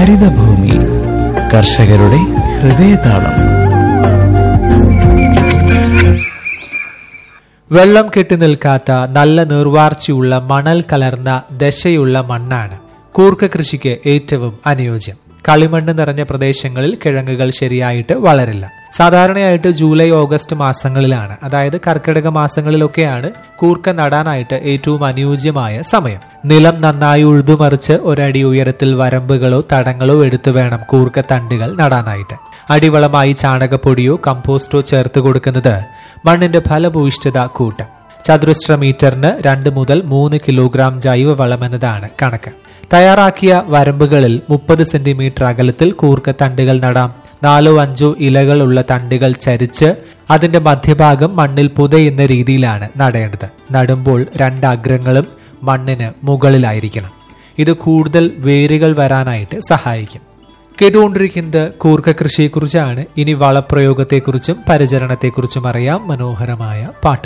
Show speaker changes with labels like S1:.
S1: ഹരിതഭൂമി കർഷകരുടെ ഹൃദയതാളം
S2: വെള്ളം കെട്ടി നിൽക്കാത്ത നല്ല നീർവാർച്ചയുള്ള മണൽ കലർന്ന ദശയുള്ള മണ്ണാണ് കൂർക്ക കൃഷിക്ക് ഏറ്റവും അനുയോജ്യം കളിമണ്ണ് നിറഞ്ഞ പ്രദേശങ്ങളിൽ കിഴങ്ങുകൾ ശരിയായിട്ട് വളരില്ല സാധാരണയായിട്ട് ജൂലൈ ഓഗസ്റ്റ് മാസങ്ങളിലാണ് അതായത് കർക്കിടക മാസങ്ങളിലൊക്കെയാണ് കൂർക്ക നടാനായിട്ട് ഏറ്റവും അനുയോജ്യമായ സമയം നിലം നന്നായി ഉഴുതുമറിച്ച് ഒരടി ഉയരത്തിൽ വരമ്പുകളോ തടങ്ങളോ എടുത്തു വേണം കൂർക്ക തണ്ടുകൾ നടാനായിട്ട് അടിവളമായി ചാണകപ്പൊടിയോ കമ്പോസ്റ്റോ ചേർത്ത് കൊടുക്കുന്നത് മണ്ണിന്റെ ഫലഭൂയിഷ്ഠത കൂട്ടും ചതുരശ്ര മീറ്ററിന് രണ്ട് മുതൽ മൂന്ന് കിലോഗ്രാം ജൈവവളം എന്നതാണ് കണക്ക് തയ്യാറാക്കിയ വരമ്പുകളിൽ മുപ്പത് സെന്റിമീറ്റർ അകലത്തിൽ കൂർക്ക തണ്ടുകൾ നടാം നാലോ അഞ്ചോ ഇലകളുള്ള തണ്ടുകൾ ചരിച്ച് അതിന്റെ മധ്യഭാഗം മണ്ണിൽ പുതയുന്ന രീതിയിലാണ് നടേണ്ടത് നടുമ്പോൾ രണ്ട് അഗ്രങ്ങളും മണ്ണിന് മുകളിലായിരിക്കണം ഇത് കൂടുതൽ വേരുകൾ വരാനായിട്ട് സഹായിക്കും കേട്ടുകൊണ്ടിരിക്കുന്നത് കൂർക്ക കൃഷിയെക്കുറിച്ചാണ് ഇനി വളപ്രയോഗത്തെക്കുറിച്ചും പരിചരണത്തെക്കുറിച്ചും അറിയാം മനോഹരമായ പാട്ട്